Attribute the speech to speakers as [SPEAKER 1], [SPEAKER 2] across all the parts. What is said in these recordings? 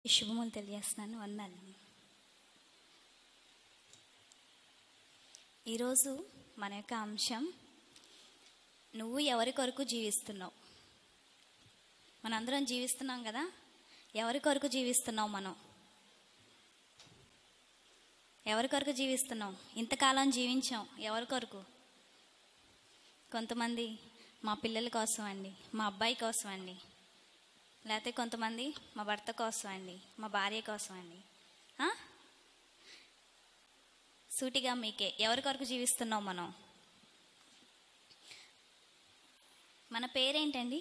[SPEAKER 1] శుభములు తెలియజేస్తున్నాను వందాలు ఈరోజు మన యొక్క అంశం నువ్వు ఎవరి కొరకు జీవిస్తున్నావు మనందరం జీవిస్తున్నాం కదా ఎవరి కొరకు జీవిస్తున్నావు మనం ఎవరి కొరకు జీవిస్తున్నాం ఇంతకాలం జీవించాం ఎవరి కొరకు కొంతమంది మా పిల్లల కోసం అండి మా అబ్బాయి కోసం అండి లేకపోతే కొంతమంది మా భర్త కోసం అండి మా భార్య కోసం అండి ఆ? సూటిగా మీకే ఎవరి కొరకు జీవిస్తున్నాం మనం మన పేరేంటండి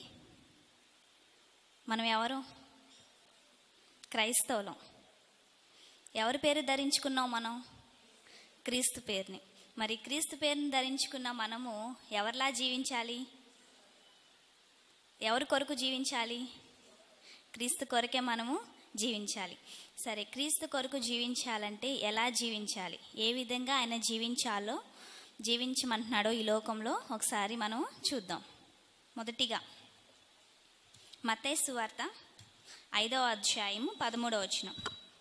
[SPEAKER 1] మనం ఎవరు క్రైస్తవులం ఎవరి పేరు ధరించుకున్నాం మనం క్రీస్తు పేరుని మరి క్రీస్తు పేరుని ధరించుకున్న మనము ఎవరిలా జీవించాలి ఎవరి కొరకు జీవించాలి క్రీస్తు కొరకే మనము జీవించాలి సరే క్రీస్తు కొరకు జీవించాలంటే ఎలా జీవించాలి ఏ విధంగా ఆయన జీవించాలో జీవించమంటున్నాడో ఈ లోకంలో ఒకసారి మనం చూద్దాం మొదటిగా మత్తయి సువార్త ఐదవ అధ్యాయము పదమూడవ వచనం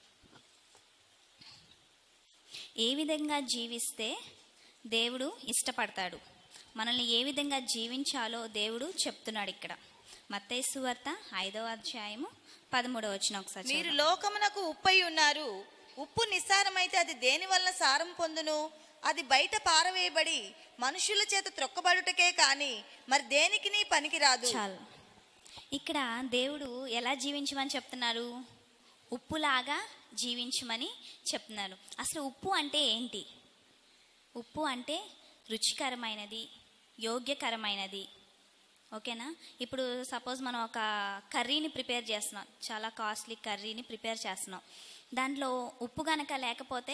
[SPEAKER 1] ఏ విధంగా జీవిస్తే దేవుడు ఇష్టపడతాడు మనల్ని ఏ విధంగా జీవించాలో దేవుడు చెప్తున్నాడు ఇక్కడ మత్తయి సువార్త ఐదవ అధ్యాయము పదమూడవ వచ్చిన ఒకసారి
[SPEAKER 2] మీరు
[SPEAKER 1] చదవండి.
[SPEAKER 2] లోకమునకు ఉప్పై ఉన్నారు ఉప్పు నిస్సారమైతే అది దేని వల్ల సారం పొందును అది బయట పారవేయబడి మనుషుల చేత త్రొక్కబడుటకే కాని మరి దేనికి పనికిరాదు
[SPEAKER 1] చాలు ఇక్కడ దేవుడు ఎలా జీవించమని చెప్తున్నారు ఉప్పులాగా జీవించమని చెప్తున్నారు అసలు ఉప్పు అంటే ఏంటి ఉప్పు అంటే రుచికరమైనది యోగ్యకరమైనది ఓకేనా ఇప్పుడు సపోజ్ మనం ఒక కర్రీని ప్రిపేర్ చేస్తున్నాం చాలా కాస్ట్లీ కర్రీని ప్రిపేర్ చేస్తున్నాం దాంట్లో ఉప్పు కనుక లేకపోతే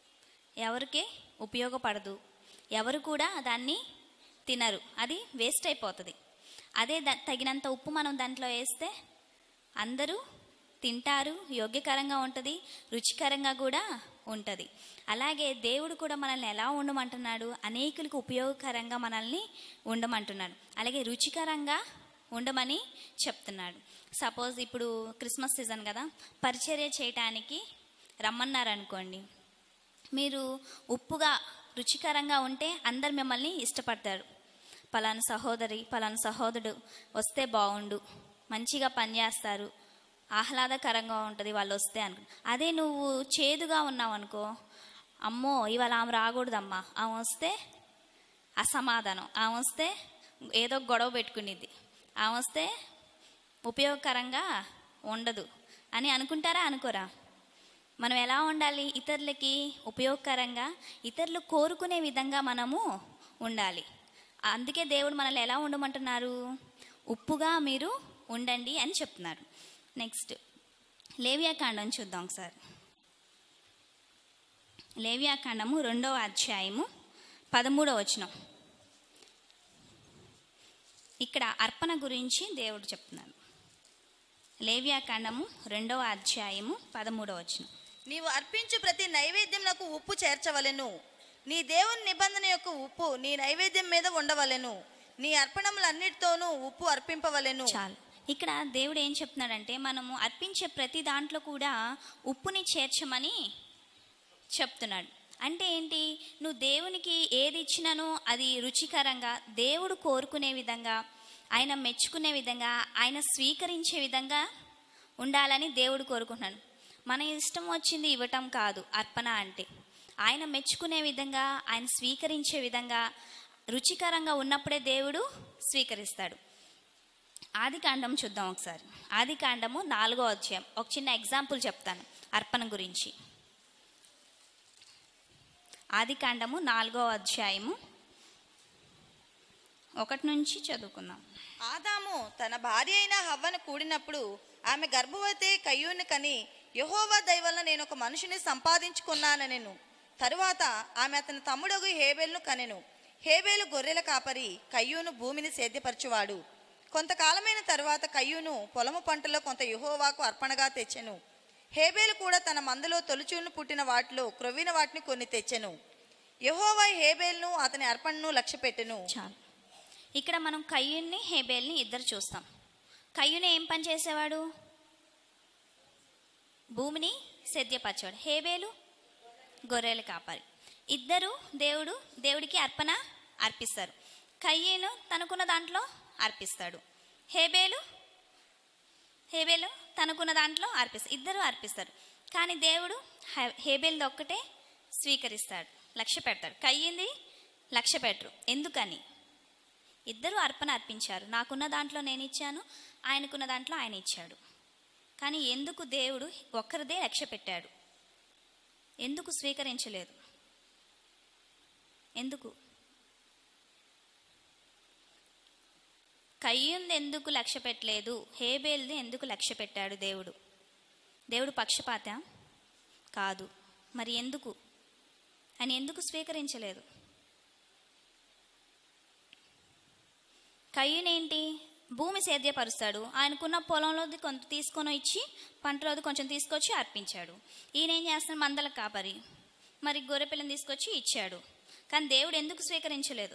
[SPEAKER 1] ఎవరికి ఉపయోగపడదు ఎవరు కూడా దాన్ని తినరు అది వేస్ట్ అయిపోతుంది అదే ద తగినంత ఉప్పు మనం దాంట్లో వేస్తే అందరూ తింటారు యోగ్యకరంగా ఉంటుంది రుచికరంగా కూడా ఉంటుంది అలాగే దేవుడు కూడా మనల్ని ఎలా ఉండమంటున్నాడు అనేకులకు ఉపయోగకరంగా మనల్ని ఉండమంటున్నాడు అలాగే రుచికరంగా ఉండమని చెప్తున్నాడు సపోజ్ ఇప్పుడు క్రిస్మస్ సీజన్ కదా పరిచర్య చేయటానికి రమ్మన్నారు అనుకోండి మీరు ఉప్పుగా రుచికరంగా ఉంటే అందరు మిమ్మల్ని ఇష్టపడతారు పలానా సహోదరి పలానా సహోదరుడు వస్తే బాగుండు మంచిగా పనిచేస్తారు ఆహ్లాదకరంగా ఉంటుంది వాళ్ళు వస్తే అనుకో అదే నువ్వు చేదుగా ఉన్నావు అనుకో అమ్మో ఇవాళ ఆమె రాకూడదమ్మా ఆమె వస్తే అసమాధానం ఆమె వస్తే ఏదో గొడవ పెట్టుకునేది ఆమె వస్తే ఉపయోగకరంగా ఉండదు అని అనుకుంటారా అనుకోరా మనం ఎలా ఉండాలి ఇతరులకి ఉపయోగకరంగా ఇతరులు కోరుకునే విధంగా మనము ఉండాలి అందుకే దేవుడు మనల్ని ఎలా ఉండమంటున్నారు ఉప్పుగా మీరు ఉండండి అని చెప్తున్నారు నెక్స్ట్ లేవియాకాండం చూద్దాం ఒకసారి లేవియాకాండము రెండవ అధ్యాయము పదమూడవ వచనం ఇక్కడ అర్పణ గురించి దేవుడు చెప్తున్నాడు లేవియాకాండము రెండవ అధ్యాయము పదమూడవ వచనం
[SPEAKER 2] నీవు అర్పించు ప్రతి నైవేద్యంకు ఉప్పు చేర్చవలెను నీ దేవుని నిబంధన యొక్క ఉప్పు నీ నైవేద్యం మీద ఉండవలెను నీ అర్పణములన్నిటితోనూ ఉప్పు అర్పింపవలెను
[SPEAKER 1] చాలు ఇక్కడ దేవుడు ఏం చెప్తున్నాడంటే మనము అర్పించే ప్రతి దాంట్లో కూడా ఉప్పుని చేర్చమని చెప్తున్నాడు అంటే ఏంటి నువ్వు దేవునికి ఏది ఇచ్చినానో అది రుచికరంగా దేవుడు కోరుకునే విధంగా ఆయన మెచ్చుకునే విధంగా ఆయన స్వీకరించే విధంగా ఉండాలని దేవుడు కోరుకుంటున్నాడు మన ఇష్టం వచ్చింది ఇవ్వటం కాదు అర్పణ అంటే ఆయన మెచ్చుకునే విధంగా ఆయన స్వీకరించే విధంగా రుచికరంగా ఉన్నప్పుడే దేవుడు స్వీకరిస్తాడు ఆది కాండం చూద్దాం ఒకసారి ఆది కాండము నాలుగో అధ్యాయం ఒక చిన్న ఎగ్జాంపుల్ చెప్తాను అర్పణ గురించి ఆది కాండము నాలుగో అధ్యాయము ఒకటి నుంచి చదువుకుందాం
[SPEAKER 2] ఆదాము తన భార్య అయిన హవ్వను కూడినప్పుడు ఆమె గర్భవతి కయ్యూని కని యహోవా దయవల్ల నేను ఒక మనుషుని సంపాదించుకున్నానెను తరువాత ఆమె అతని తమ్ముడగు హేబేలును కనెను హేబేలు గొర్రెల కాపరి కయ్యూను భూమిని సేద్యపరచువాడు కొంతకాలమైన తరువాత కయ్యూను పొలము పంటలో కొంత యహోవాకు అర్పణగా తెచ్చెను హేబేలు కూడా తన మందలో తొలిచూను పుట్టిన వాటిలో క్రొవ్విన వాటిని కొన్ని తెచ్చెను యహోవా హేబేలును అతని అర్పణను లక్ష్యపెట్టెను
[SPEAKER 1] చాలు ఇక్కడ మనం కయ్యూన్ని హేబేల్ని ఇద్దరు చూస్తాం కయ్యూని ఏం పని చేసేవాడు భూమిని సేద్యపరచాడు హేబేలు గొర్రెలు కాపారి ఇద్దరు దేవుడు దేవుడికి అర్పణ అర్పిస్తారు కయ్యేను తనకున్న దాంట్లో అర్పిస్తాడు హేబేలు హేబేలు తనకున్న దాంట్లో అర్పిస్తారు ఇద్దరు అర్పిస్తారు కానీ దేవుడు హే- హేబేల్ది ఒక్కటే స్వీకరిస్తాడు లక్ష్య పెడతాడు కయ్యింది లక్ష్య పెట్టరు ఎందుకని ఇద్దరు అర్పణ అర్పించారు నాకున్న దాంట్లో నేను ఇచ్చాను ఆయనకున్న దాంట్లో ఆయన ఇచ్చాడు కానీ ఎందుకు దేవుడు ఒక్కరిదే లక్ష్య పెట్టాడు ఎందుకు స్వీకరించలేదు ఎందుకు కయ్యుంది ఎందుకు లక్ష్య పెట్టలేదు హేబేల్ది ఎందుకు లక్ష్య పెట్టాడు దేవుడు దేవుడు పక్షపాత కాదు మరి ఎందుకు ఆయన ఎందుకు స్వీకరించలేదు కయ్యనేంటి భూమి సేద్యపరుస్తాడు ఆయనకున్న పొలంలోది కొంత తీసుకొని ఇచ్చి పంటలోది కొంచెం తీసుకొచ్చి అర్పించాడు ఈయన ఏం చేస్తాడు మందల కాపరి మరి గొర్రె పిల్లని తీసుకొచ్చి ఇచ్చాడు కానీ దేవుడు ఎందుకు స్వీకరించలేదు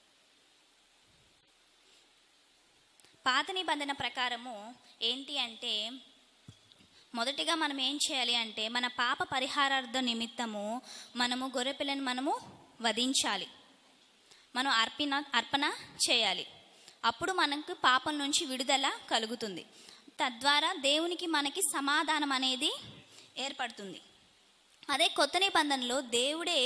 [SPEAKER 1] పాత నిబంధన ప్రకారము ఏంటి అంటే మొదటిగా మనం ఏం చేయాలి అంటే మన పాప పరిహారార్థ నిమిత్తము మనము గొర్రెపిల్లని మనము వధించాలి మనం అర్పిన అర్పణ చేయాలి అప్పుడు మనకు పాపం నుంచి విడుదల కలుగుతుంది తద్వారా దేవునికి మనకి సమాధానం అనేది ఏర్పడుతుంది అదే కొత్త నిబంధనలో దేవుడే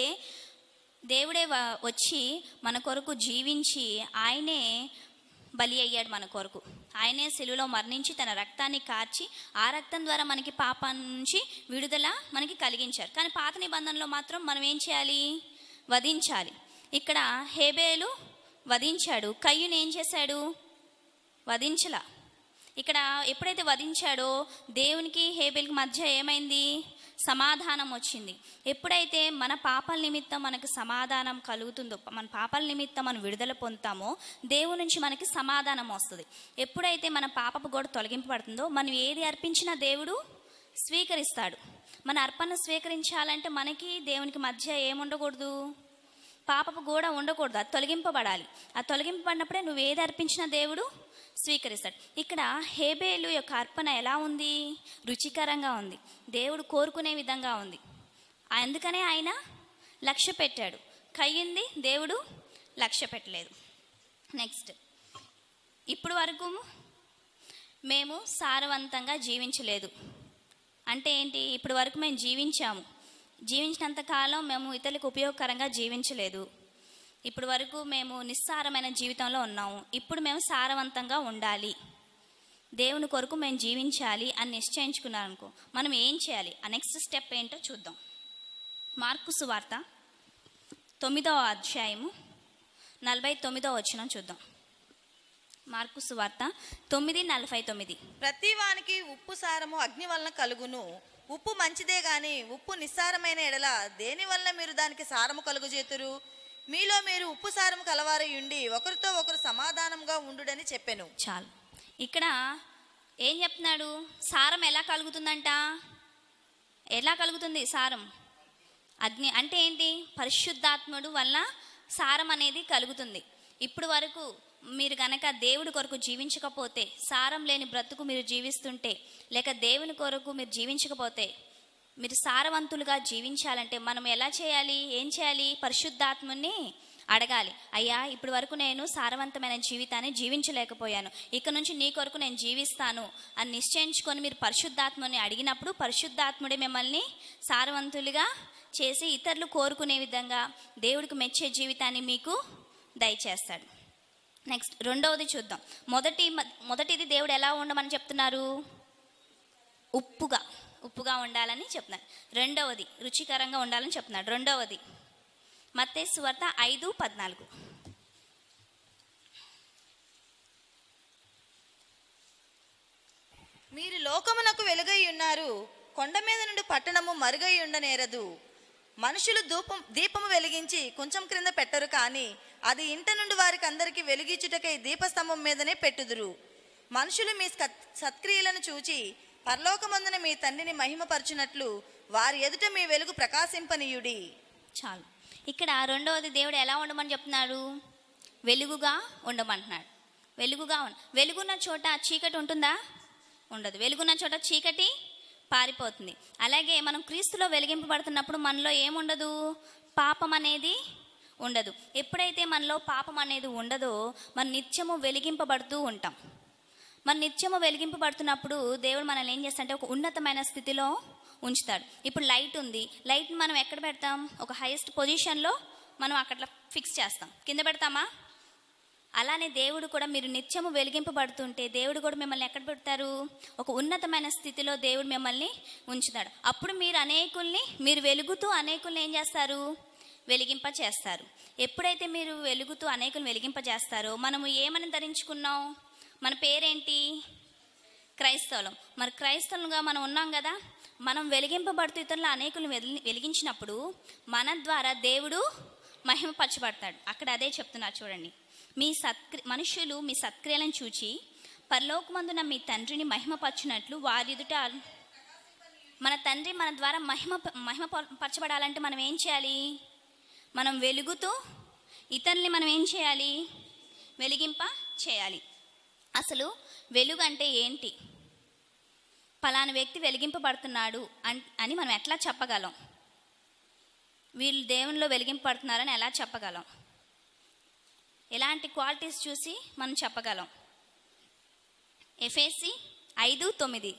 [SPEAKER 1] దేవుడే వ- వచ్చి మన కొరకు జీవించి ఆయనే బలి అయ్యాడు మన కొరకు ఆయనే సెలువులో మరణించి తన రక్తాన్ని కార్చి ఆ రక్తం ద్వారా మనకి పాపం నుంచి విడుదల మనకి కలిగించారు కానీ పాత నిబంధనలో మాత్రం మనం ఏం చేయాలి వధించాలి ఇక్కడ హేబేలు వధించాడు కయ్యుని ఏం చేశాడు వధించలా ఇక్కడ ఎప్పుడైతే వధించాడో దేవునికి హేబేల్కి మధ్య ఏమైంది సమాధానం వచ్చింది ఎప్పుడైతే మన పాపాల నిమిత్తం మనకు సమాధానం కలుగుతుందో మన పాపాల నిమిత్తం మనం విడుదల పొందుతామో దేవుని నుంచి మనకి సమాధానం వస్తుంది ఎప్పుడైతే మన పాపపు గోడ తొలగింపబడుతుందో మనం ఏది అర్పించినా దేవుడు స్వీకరిస్తాడు మన అర్పణ స్వీకరించాలంటే మనకి దేవునికి మధ్య ఏముండకూడదు పాపపు గోడ ఉండకూడదు అది తొలగింపబడాలి ఆ తొలగింపబడినప్పుడే నువ్వు ఏది అర్పించినా దేవుడు స్వీకరిస్తాడు ఇక్కడ హేబేలు యొక్క అర్పణ ఎలా ఉంది రుచికరంగా ఉంది దేవుడు కోరుకునే విధంగా ఉంది అందుకనే ఆయన లక్ష్య పెట్టాడు కయ్యింది దేవుడు లక్ష్య పెట్టలేదు నెక్స్ట్ ఇప్పుడు వరకు మేము సారవంతంగా జీవించలేదు అంటే ఏంటి ఇప్పుడు వరకు మేము జీవించాము జీవించినంత కాలం మేము ఇతరులకు ఉపయోగకరంగా జీవించలేదు ఇప్పుడు వరకు మేము నిస్సారమైన జీవితంలో ఉన్నాము ఇప్పుడు మేము సారవంతంగా ఉండాలి దేవుని కొరకు మేము జీవించాలి అని నిశ్చయించుకున్నాం అనుకో మనం ఏం చేయాలి ఆ నెక్స్ట్ స్టెప్ ఏంటో చూద్దాం మార్కు సువార్త తొమ్మిదవ అధ్యాయము నలభై తొమ్మిదవ వచ్చిన చూద్దాం మార్కు సువార్త తొమ్మిది నలభై తొమ్మిది
[SPEAKER 2] ప్రతి వానికి ఉప్పు సారము అగ్ని వలన కలుగును ఉప్పు మంచిదే గాని ఉప్పు నిస్సారమైన ఎడల దేని వలన మీరు దానికి సారము కలుగుజేతురు మీలో మీరు ఉప్పు సారము కలవారై ఉండి ఒకరితో ఒకరు సమాధానంగా ఉండుడని చెప్పెను
[SPEAKER 1] చాలు ఇక్కడ ఏం చెప్తున్నాడు సారం ఎలా కలుగుతుందంట ఎలా కలుగుతుంది సారం అగ్ని అంటే ఏంటి పరిశుద్ధాత్ముడు వల్ల సారం అనేది కలుగుతుంది ఇప్పుడు వరకు మీరు గనక దేవుడి కొరకు జీవించకపోతే సారం లేని బ్రతుకు మీరు జీవిస్తుంటే లేక దేవుని కొరకు మీరు జీవించకపోతే మీరు సారవంతులుగా జీవించాలంటే మనం ఎలా చేయాలి ఏం చేయాలి పరిశుద్ధాత్ముని అడగాలి అయ్యా ఇప్పటి వరకు నేను సారవంతమైన జీవితాన్ని జీవించలేకపోయాను ఇక నుంచి నీ కొరకు నేను జీవిస్తాను అని నిశ్చయించుకొని మీరు పరిశుద్ధాత్మని అడిగినప్పుడు పరిశుద్ధాత్ముడే మిమ్మల్ని సారవంతులుగా చేసి ఇతరులు కోరుకునే విధంగా దేవుడికి మెచ్చే జీవితాన్ని మీకు దయచేస్తాడు నెక్స్ట్ రెండవది చూద్దాం మొదటి మొదటిది దేవుడు ఎలా ఉండమని చెప్తున్నారు ఉప్పుగా ఉప్పుగా ఉండాలని చెప్తున్నారు రెండవది రుచికరంగా ఉండాలని చెప్తున్నాడు రెండవది మత్తేసు వార్త ఐదు పద్నాలుగు
[SPEAKER 2] మీరు లోకమునకు వెలుగై ఉన్నారు కొండ మీద నుండి పట్టణము మరుగై ఉండనేరదు మనుషులు ధూపం దీపము వెలిగించి కొంచెం క్రింద పెట్టరు కానీ అది ఇంట నుండి వారికి అందరికీ వెలిగించుటకై దీపస్తంభం మీదనే పెట్టుదురు మనుషులు మీ సత్- సత్క్రియలను చూచి పరలోకమందున మీ తండ్రిని మహిమపరచునట్లు వారి ఎదుట మీ వెలుగు ప్రకాశింపనీయుడి
[SPEAKER 1] చాలు ఇక్కడ రెండవది దేవుడు ఎలా ఉండమని చెప్తున్నాడు వెలుగుగా ఉండమంటున్నాడు వెలుగుగా ఉండ వెలుగున్న చోట చీకటి ఉంటుందా ఉండదు వెలుగున్న చోట చీకటి పారిపోతుంది అలాగే మనం క్రీస్తులో వెలిగింపబడుతున్నప్పుడు మనలో ఏముండదు పాపం అనేది ఉండదు ఎప్పుడైతే మనలో పాపం అనేది ఉండదో మనం నిత్యము వెలిగింపబడుతూ ఉంటాం మన నిత్యము వెలిగింపబడుతున్నప్పుడు దేవుడు మనల్ని ఏం చేస్తాడంటే ఒక ఉన్నతమైన స్థితిలో ఉంచుతాడు ఇప్పుడు లైట్ ఉంది లైట్ని మనం ఎక్కడ పెడతాం ఒక హైయెస్ట్ పొజిషన్లో మనం అక్కడ ఫిక్స్ చేస్తాం కింద పెడతామా అలానే దేవుడు కూడా మీరు నిత్యము వెలిగింపబడుతుంటే దేవుడు కూడా మిమ్మల్ని ఎక్కడ పెడతారు ఒక ఉన్నతమైన స్థితిలో దేవుడు మిమ్మల్ని ఉంచుతాడు అప్పుడు మీరు అనేకుల్ని మీరు వెలుగుతూ అనేకుల్ని ఏం చేస్తారు వెలిగింప చేస్తారు ఎప్పుడైతే మీరు వెలుగుతూ అనేకుల్ని వెలిగింప చేస్తారో మనము ఏమని ధరించుకున్నాం మన పేరేంటి క్రైస్తవులం మరి క్రైస్తవులుగా మనం ఉన్నాం కదా మనం వెలిగింపబడుతూ ఇతరులు అనేకులు వెలి- వెలిగించినప్పుడు మన ద్వారా దేవుడు మహిమపరచబడతాడు అక్కడ అదే చెప్తున్నారు చూడండి మీ సత్క్రి మనుషులు మీ సత్క్రియలను చూచి పరలోకమందున మీ తండ్రిని మహిమపరచునట్లు వారి ఎదుట మన తండ్రి మన ద్వారా మహిమ మహిమ పరచబడాలంటే మనం ఏం చేయాలి మనం వెలుగుతూ ఇతరుల్ని మనం ఏం చేయాలి వెలిగింప చేయాలి అసలు వెలుగు అంటే ఏంటి పలానా వ్యక్తి వెలిగింపబడుతున్నాడు అన్ అని మనం ఎట్లా చెప్పగలం వీళ్ళు దేవునిలో వెలిగింపబడుతున్నారని ఎలా చెప్పగలం ఎలాంటి క్వాలిటీస్ చూసి మనం చెప్పగలం ఎఫ్ఏసి ఐదు తొమ్మిది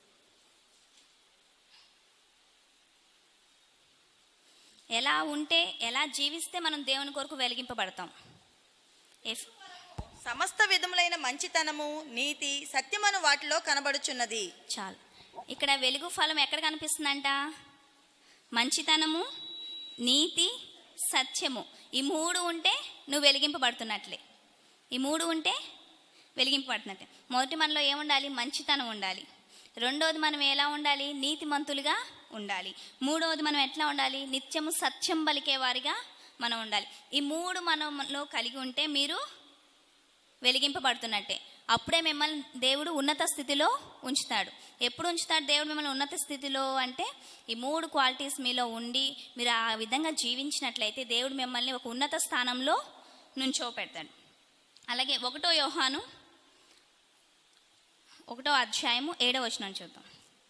[SPEAKER 1] ఎలా ఉంటే ఎలా జీవిస్తే మనం దేవుని కొరకు వెలిగింపబడతాం ఎఫ్
[SPEAKER 2] సమస్త విధములైన మంచితనము నీతి సత్యమను వాటిలో కనబడుచున్నది
[SPEAKER 1] చాలు ఇక్కడ వెలుగు ఫలం ఎక్కడ కనిపిస్తుందంట మంచితనము నీతి సత్యము ఈ మూడు ఉంటే నువ్వు వెలిగింపబడుతున్నట్లే ఈ మూడు ఉంటే వెలిగింపబడుతున్నట్లే మొదటి మనలో ఏముండాలి మంచితనం ఉండాలి రెండోది మనం ఎలా ఉండాలి నీతిమంతులుగా ఉండాలి మూడవది మనం ఎట్లా ఉండాలి నిత్యము సత్యం పలికే వారిగా మనం ఉండాలి ఈ మూడు మనలో కలిగి ఉంటే మీరు వెలిగింపబడుతున్నట్టే అప్పుడే మిమ్మల్ని దేవుడు ఉన్నత స్థితిలో ఉంచుతాడు ఎప్పుడు ఉంచుతాడు దేవుడు మిమ్మల్ని ఉన్నత స్థితిలో అంటే ఈ మూడు క్వాలిటీస్ మీలో ఉండి మీరు ఆ విధంగా జీవించినట్లయితే దేవుడు మిమ్మల్ని ఒక ఉన్నత స్థానంలో నుంచోపెడతాడు అలాగే ఒకటో యోహాను ఒకటో అధ్యాయము ఏడో వచనం చూద్దాం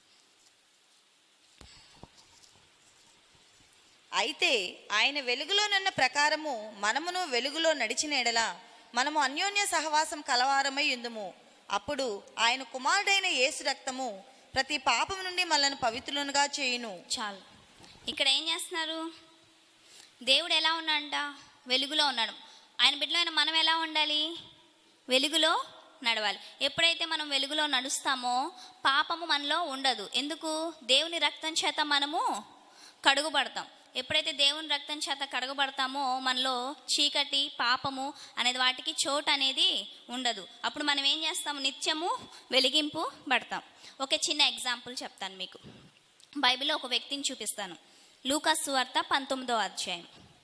[SPEAKER 2] అయితే ఆయన వెలుగులోనున్న ప్రకారము మనమును వెలుగులో నడిచిన ఎడల మనము అన్యోన్య సహవాసం కలవారమై ఉందుము అప్పుడు ఆయన కుమారుడైన యేసు రక్తము ప్రతి పాపం నుండి మనల్ని పవిత్రులుగా చేయును
[SPEAKER 1] చాలు ఇక్కడ ఏం చేస్తున్నారు దేవుడు ఎలా ఉన్నాడంట వెలుగులో ఉన్నాడు ఆయన బిడ్డలో అయిన మనం ఎలా ఉండాలి వెలుగులో నడవాలి ఎప్పుడైతే మనం వెలుగులో నడుస్తామో పాపము మనలో ఉండదు ఎందుకు దేవుని రక్తం చేత మనము కడుగుబడతాం ఎప్పుడైతే దేవుని రక్తం చేత కడగబడతామో మనలో చీకటి పాపము అనేది వాటికి చోటు అనేది ఉండదు అప్పుడు మనం ఏం చేస్తాము నిత్యము వెలిగింపు పడతాం ఒక చిన్న ఎగ్జాంపుల్ చెప్తాను మీకు బైబిల్లో ఒక వ్యక్తిని చూపిస్తాను లూకాస్ వార్త పంతొమ్మిదో అధ్యాయం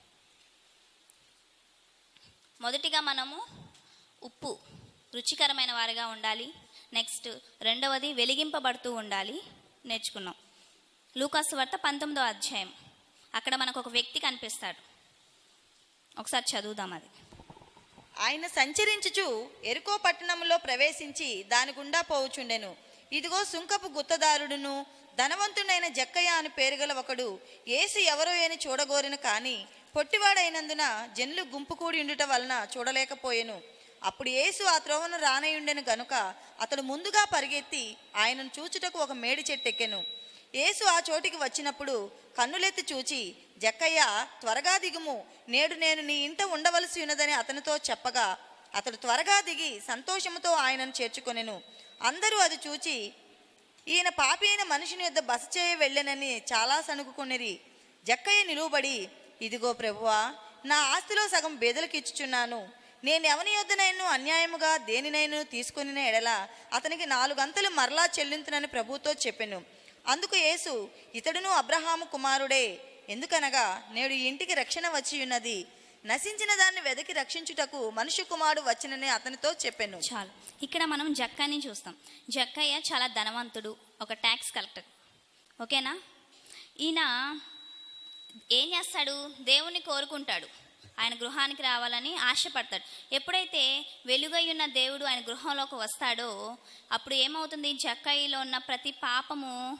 [SPEAKER 1] మొదటిగా మనము ఉప్పు రుచికరమైన వారిగా ఉండాలి నెక్స్ట్ రెండవది వెలిగింపబడుతూ ఉండాలి నేర్చుకున్నాం లూకాస్ వార్త పంతొమ్మిదో అధ్యాయం అక్కడ మనకు ఒక వ్యక్తి కనిపిస్తాడు ఒకసారి చదువుదాం అది
[SPEAKER 2] ఆయన సంచరించుచు ఎరుకో పట్టణంలో ప్రవేశించి దాని గుండా పోవుచుండెను ఇదిగో సుంకపు గుత్తదారుడును ధనవంతుడైన జక్కయ్య అని పేరుగల ఒకడు యేసు ఎవరో అని చూడగోరిన కాని పొట్టివాడైనందున జనులు గుంపు కూడి ఉండుట వలన చూడలేకపోయెను అప్పుడు యేసు ఆ త్రోవను రానయుండెను గనుక అతడు ముందుగా పరిగెత్తి ఆయనను చూచుటకు ఒక మేడి చెట్టెక్కెను యేసు ఆ చోటికి వచ్చినప్పుడు కన్నులెత్తి చూచి జక్కయ్య త్వరగా దిగుము నేడు నేను నీ ఇంట ఉండవలసి ఉన్నదని అతనితో చెప్పగా అతడు త్వరగా దిగి సంతోషముతో ఆయనను చేర్చుకొనెను అందరూ అది చూచి ఈయన పాపి అయిన మనుషుని యొద్ద బస చేయ వెళ్ళనని చాలా సణుగుకొనిరి జక్కయ్య నిలువబడి ఇదిగో ప్రభువా నా ఆస్తిలో సగం బేదలకు ఇచ్చుచున్నాను నేను ఎవని యొద్దనైను అన్యాయముగా దేనినైను తీసుకుని ఎడల అతనికి నాలుగంతలు మరలా చెల్లింతునని ప్రభుతో చెప్పెను అందుకు యేసు ఇతడును అబ్రహాము కుమారుడే ఎందుకనగా నేడు ఈ ఇంటికి రక్షణ వచ్చి ఉన్నది నశించిన దాన్ని వెదకి రక్షించుటకు మనుష్య కుమారుడు వచ్చినని అతనితో చెప్పెను
[SPEAKER 1] చాలు ఇక్కడ మనం జక్కని చూస్తాం జక్కయ్య చాలా ధనవంతుడు ఒక ట్యాక్స్ కలెక్టర్ ఓకేనా ఈయన ఏం చేస్తాడు దేవుణ్ణి కోరుకుంటాడు ఆయన గృహానికి రావాలని ఆశపడతాడు ఎప్పుడైతే వెలుగై ఉన్న దేవుడు ఆయన గృహంలోకి వస్తాడో అప్పుడు ఏమవుతుంది జక్కయ్యలో ఉన్న ప్రతి పాపము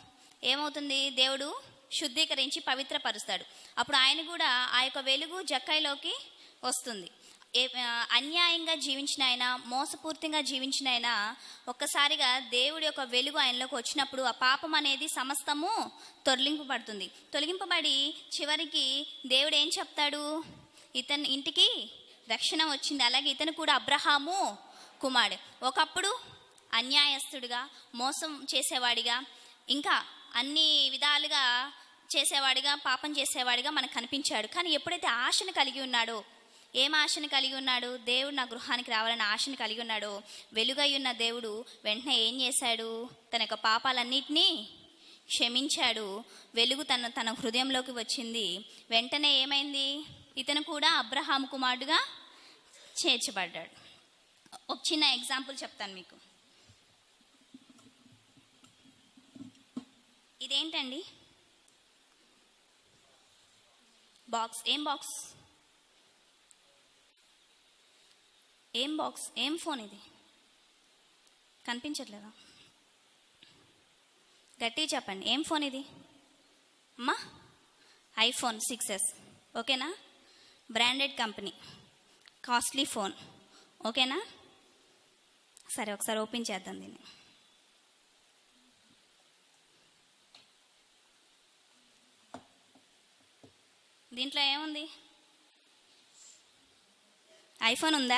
[SPEAKER 1] ఏమవుతుంది దేవుడు శుద్ధీకరించి పవిత్రపరుస్తాడు అప్పుడు ఆయన కూడా ఆ యొక్క వెలుగు జక్కైలోకి వస్తుంది ఏ ఆ, అన్యాయంగా జీవించిన ఆయన మోసపూర్తిగా జీవించిన ఆయన ఒక్కసారిగా దేవుడి యొక్క వెలుగు ఆయనలోకి వచ్చినప్పుడు ఆ పాపం అనేది సమస్తము తొలగింపబడుతుంది తొలగింపబడి చివరికి దేవుడు ఏం చెప్తాడు ఇతని ఇంటికి రక్షణ వచ్చింది అలాగే ఇతను కూడా అబ్రహాము కుమారుడు ఒకప్పుడు అన్యాయస్తుడిగా మోసం చేసేవాడిగా ఇంకా అన్ని విధాలుగా చేసేవాడిగా పాపం చేసేవాడిగా మనకు కనిపించాడు కానీ ఎప్పుడైతే ఆశను కలిగి ఉన్నాడో ఏం ఆశను కలిగి ఉన్నాడు దేవుడు నా గృహానికి రావాలని ఆశను కలిగి ఉన్నాడో వెలుగై ఉన్న దేవుడు వెంటనే ఏం చేశాడు తన యొక్క పాపాలన్నిటినీ క్షమించాడు వెలుగు తన తన హృదయంలోకి వచ్చింది వెంటనే ఏమైంది ఇతను కూడా అబ్రహాం కుమారుడుగా చేర్చబడ్డాడు ఒక చిన్న ఎగ్జాంపుల్ చెప్తాను మీకు ఇదేంటండి బాక్స్ ఏం బాక్స్ ఏం బాక్స్ ఏం ఫోన్ ఇది కనిపించట్లేదా గట్టిగా చెప్పండి ఏం ఫోన్ ఇది అమ్మా ఐఫోన్ సిక్స్ ఎస్ ఓకేనా బ్రాండెడ్ కంపెనీ కాస్ట్లీ ఫోన్ ఓకేనా సరే ఒకసారి ఓపెన్ చేద్దాం దీన్ని దీంట్లో ఏముంది ఐఫోన్ ఉందా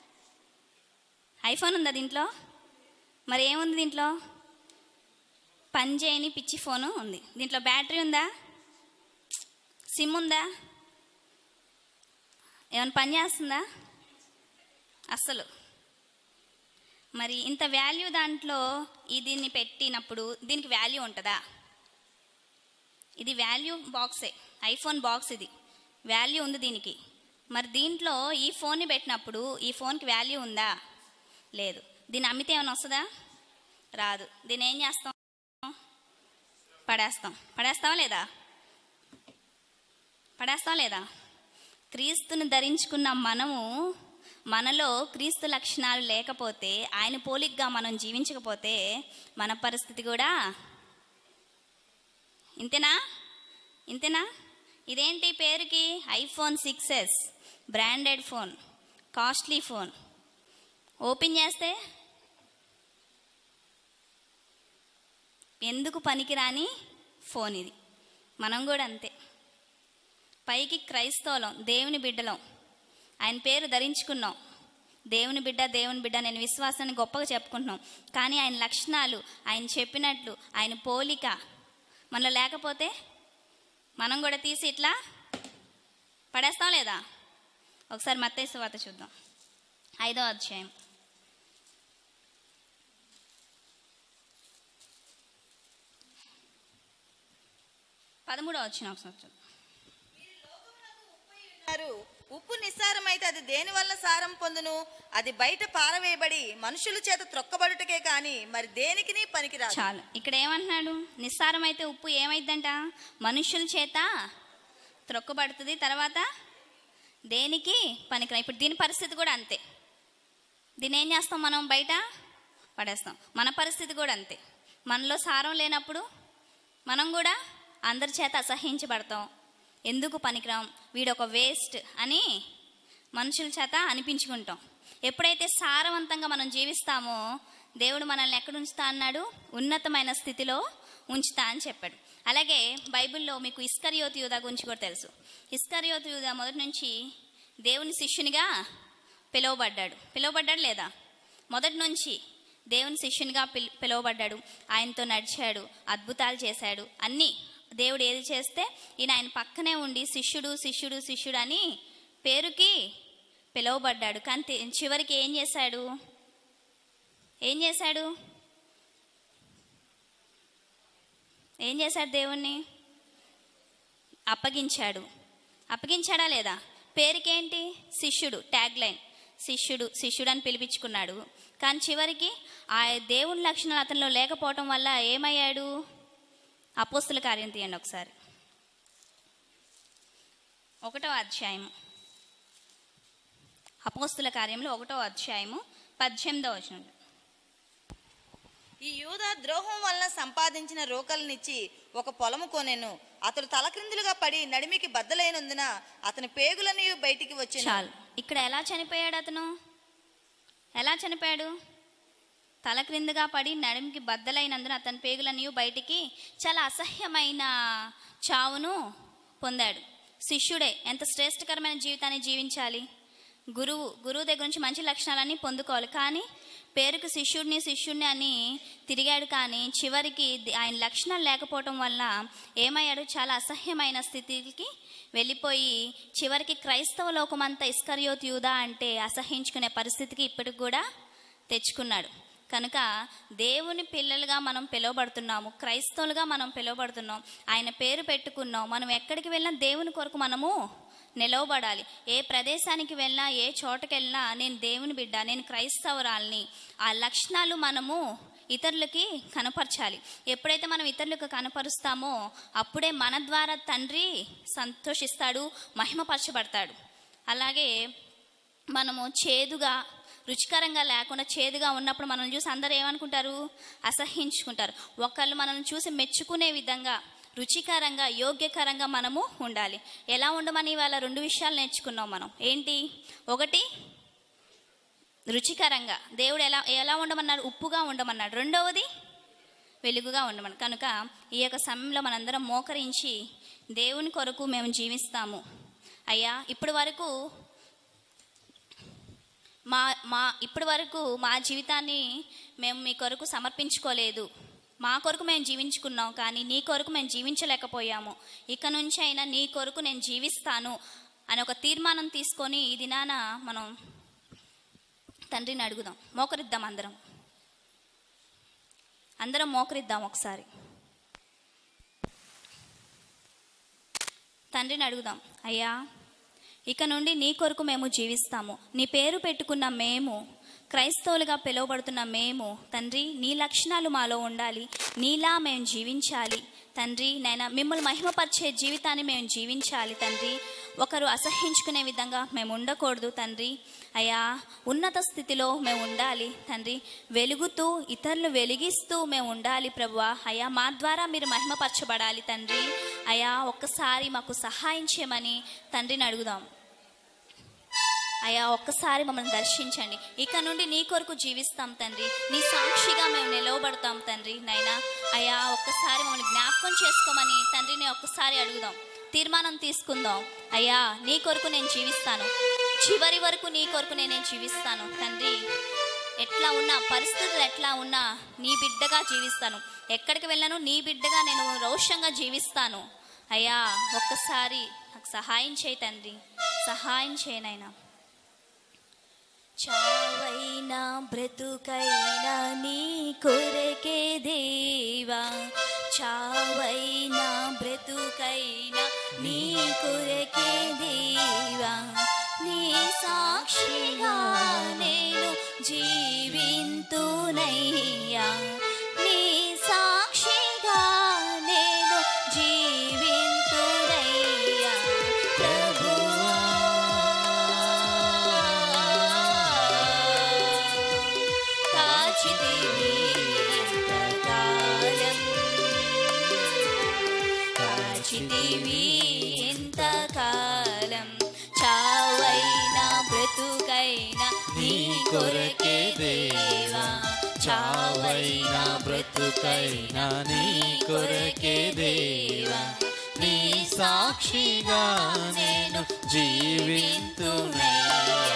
[SPEAKER 1] ఐఫోన్ ఉందా దీంట్లో మరి ఏముంది దీంట్లో పని చేయని పిచ్చి ఫోను ఉంది దీంట్లో బ్యాటరీ ఉందా సిమ్ ఉందా ఏమైనా పని చేస్తుందా అస్సలు మరి ఇంత వాల్యూ దాంట్లో ఈ దీన్ని పెట్టినప్పుడు దీనికి వాల్యూ ఉంటుందా ఇది వాల్యూ బాక్సే ఐఫోన్ బాక్స్ ఇది వాల్యూ ఉంది దీనికి మరి దీంట్లో ఈ ఫోన్ని పెట్టినప్పుడు ఈ ఫోన్కి వాల్యూ ఉందా లేదు దీన్ని అమ్మితే ఏమైనా వస్తుందా రాదు దీన్ని ఏం చేస్తాం పడేస్తాం పడేస్తావా లేదా పడేస్తాం లేదా క్రీస్తుని ధరించుకున్న మనము మనలో క్రీస్తు లక్షణాలు లేకపోతే ఆయన పోలికగా మనం జీవించకపోతే మన పరిస్థితి కూడా ఇంతేనా ఇంతేనా ఇదేంటి పేరుకి iPhone six S branded phone costly phone open చేస్తే ఎందుకు పనికిరాని ఫోన్ ఇది మనం కూడా అంతే పైకి క్రైస్తవులం దేవుని బిడ్డలం ఆయన పేరు ధరించుకున్నాం దేవుని బిడ్డ దేవుని బిడ్డ నేను విశ్వాసాన్ని గొప్పగా చెప్పుకుంటున్నాం కానీ ఆయన లక్షణాలు ఆయన చెప్పినట్లు ఆయన పోలిక మనలో లేకపోతే మనం కూడా తీసి ఇట్లా పడేస్తాం లేదా ఒకసారి మత్తయి సువార్త చూద్దాం ఐదో అధ్యాయం పదమూడో వచ్చిన ఒకసారి చూద్దాం
[SPEAKER 2] అన్నారు, ఉప్పు నిస్సారమైతే అది దేని వల్ల సారం పొందును అది బయట పారవేయబడి మనుషుల చేత త్రొక్కబడుటకే కాని మరి దేనికి పనికిరాదు
[SPEAKER 1] చాలు ఇక్కడ ఏమంటున్నాడు నిస్సారం అయితే ఉప్పు ఏమైందంట మనుషుల చేత త్రొక్కబడుతుంది తర్వాత దేనికి పనికిరా ఇప్పుడు దీని పరిస్థితి కూడా అంతే దీన్ని ఏం చేస్తాం మనం బయట పడేస్తాం మన పరిస్థితి కూడా అంతే మనలో సారం లేనప్పుడు మనం కూడా అందరి చేత అసహించబడతాం ఎందుకు పనికిరాం వీడు ఒక వేస్ట్ అని మనుషుల చేత అనిపించుకుంటాం ఎప్పుడైతే సారవంతంగా మనం జీవిస్తామో దేవుడు మనల్ని ఎక్కడ ఉంచుతా అన్నాడు ఉన్నతమైన స్థితిలో ఉంచుతా అని చెప్పాడు అలాగే బైబిల్లో మీకు ఇస్కరియోతి యూదా గురించి కూడా తెలుసు ఇస్కరియోతి యూదా మొదటి నుంచి దేవుని శిష్యునిగా పిలువబడ్డాడు పిలువబడ్డాడు లేదా మొదటి నుంచి దేవుని శిష్యునిగా పిలు పిలువబడ్డాడు ఆయనతో నడిచాడు అద్భుతాలు చేశాడు అన్నీ దేవుడు ఏది చేస్తే ఈయన ఆయన పక్కనే ఉండి శిష్యుడు శిష్యుడు శిష్యుడు అని పేరుకి పిలువబడ్డాడు కానీ తి- చివరికి ఏం చేశాడు ఏం చేశాడు ఏం చేశాడు దేవుణ్ణి అప్పగించాడు అప్పగించాడా లేదా పేరుకేంటి శిష్యుడు ట్యాగ్ లైన్ శిష్యుడు శిష్యుడు అని పిలిపించుకున్నాడు కానీ చివరికి ఆ దేవుని లక్షణాలు అతనిలో లేకపోవటం వల్ల ఏమయ్యాడు అపోస్తుల కార్యం తీయండి ఒకసారి ఒకటో అధ్యాయము అపోస్తుల కార్యంలో ఒకటో అధ్యాయము పద్దెనిమిదో వచనం
[SPEAKER 2] ఈ యూద ద్రోహం వలన సంపాదించిన రోకలనిచ్చి ఒక పొలము కొనెను అతడు తలక్రిందులుగా పడి నడిమికి బద్దలైనందున అతని పేగులని బయటికి వచ్చాను
[SPEAKER 1] చాలు ఇక్కడ ఎలా చనిపోయాడు అతను ఎలా చనిపోయాడు తల క్రిందుగా పడి నడుముకి బద్దలైనందున అతని పేగులన్నీ బయటికి చాలా అసహ్యమైన చావును పొందాడు శిష్యుడే ఎంత శ్రేష్టకరమైన జీవితాన్ని జీవించాలి గురువు గురువు దగ్గర నుంచి మంచి లక్షణాలన్నీ పొందుకోవాలి కానీ పేరుకు శిష్యుడిని శిష్యుడిని అని తిరిగాడు కానీ చివరికి ది- ఆయన లక్షణాలు లేకపోవటం వల్ల ఏమయ్యాడు చాలా అసహ్యమైన స్థితికి వెళ్ళిపోయి చివరికి క్రైస్తవ లోకమంతా ఇస్కరియోత్ యూదా అంటే అసహించుకునే పరిస్థితికి ఇప్పటికి కూడా తెచ్చుకున్నాడు కనుక దేవుని పిల్లలుగా మనం పిలువబడుతున్నాము క్రైస్తవులుగా మనం పిలువబడుతున్నాం ఆయన పేరు పెట్టుకున్నాం మనం ఎక్కడికి వెళ్ళినా దేవుని కొరకు మనము నిలవబడాలి ఏ ప్రదేశానికి వెళ్ళినా ఏ చోటకి వెళ్ళినా నేను దేవుని బిడ్డ నేను క్రైస్తవురాల్ని ఆ లక్షణాలు మనము ఇతరులకి కనపరచాలి ఎప్పుడైతే మనం ఇతరులకు కనపరుస్తామో అప్పుడే మన ద్వారా తండ్రి సంతోషిస్తాడు మహిమపరచబడతాడు అలాగే మనము చేదుగా రుచికరంగా లేకుండా చేదుగా ఉన్నప్పుడు మనల్ని చూసి అందరూ ఏమనుకుంటారు అసహించుకుంటారు ఒకళ్ళు మనల్ని చూసి మెచ్చుకునే విధంగా రుచికరంగా యోగ్యకరంగా మనము ఉండాలి ఎలా ఉండమని ఇవాళ రెండు విషయాలు నేర్చుకున్నాం మనం ఏంటి ఒకటి రుచికరంగా దేవుడు ఎలా ఎలా ఉండమన్నాడు ఉప్పుగా ఉండమన్నాడు రెండవది వెలుగుగా ఉండమని కనుక ఈ యొక్క సమయంలో మనందరం మోకరించి దేవుని కొరకు మేము జీవిస్తాము అయ్యా ఇప్పటి వరకు మా మా ఇప్పటి వరకు మా జీవితాన్ని మేము మీ కొరకు సమర్పించుకోలేదు మా కొరకు మేము జీవించుకున్నాం కానీ నీ కొరకు మేము జీవించలేకపోయాము ఇక నుంచి అయినా నీ కొరకు నేను జీవిస్తాను అని ఒక తీర్మానం తీసుకొని ఈ దినాన మనం తండ్రిని అడుగుదాం మోకరిద్దాం అందరం అందరం మోకరిద్దాం ఒకసారి తండ్రిని అడుగుదాం అయ్యా ఇక నుండి నీ కొరకు మేము జీవిస్తాము నీ పేరు పెట్టుకున్న మేము క్రైస్తవులుగా పిలువబడుతున్న మేము తండ్రి నీ లక్షణాలు మాలో ఉండాలి నీలా మేము జీవించాలి తండ్రి నైనా మిమ్మల్ని మహిమపరిచే జీవితాన్ని మేము జీవించాలి తండ్రి ఒకరు అసహించుకునే విధంగా మేము ఉండకూడదు తండ్రి అయా ఉన్నత స్థితిలో మేము ఉండాలి తండ్రి వెలుగుతూ ఇతరులు వెలిగిస్తూ మేము ఉండాలి ప్రభువా అయా మా ద్వారా మీరు మహిమపరచబడాలి తండ్రి అయా ఒక్కసారి మాకు సహాయం చేయమని తండ్రిని అడుగుదాం అయా ఒక్కసారి మమ్మల్ని దర్శించండి ఇక నుండి నీ కొరకు జీవిస్తాం తండ్రి నీ సాక్షిగా మేము నిలవబడతాం తండ్రి నైనా అయా ఒక్కసారి మమ్మల్ని జ్ఞాపకం చేసుకోమని తండ్రిని ఒక్కసారి అడుగుదాం తీర్మానం తీసుకుందాం అయ్యా నీ కొరకు నేను జీవిస్తాను చివరి వరకు నీ కొరకు నేను జీవిస్తాను తండ్రి ఎట్లా ఉన్నా పరిస్థితులు ఎట్లా ఉన్నా నీ బిడ్డగా జీవిస్తాను ఎక్కడికి వెళ్ళాను నీ బిడ్డగా నేను రౌషంగా జీవిస్తాను అయ్యా ఒక్కసారి నాకు సహాయం చేయి తండ్రి సహాయం చేయనైనా చావైనా బ్రతుకైనా నీ కొరకే దేవా చావైనా బ్రతుకైనా నీ కొరకే దేవా నీ సాక్షిగా నేను జీవింతునయ్యా నీ సాక్షిగా నేను జీవింతునయ్యా ప్రభువా కాచితివి ఎంతకాలం కాచితివి ఎంతకాలం చావైనా బ్రతుకైనా నీ కొరకే దేవా
[SPEAKER 3] చావైనా బ్రతుకైనా నీ కొరకే దేవా నీ సాక్షిగా నేను జీవింతునయ్యా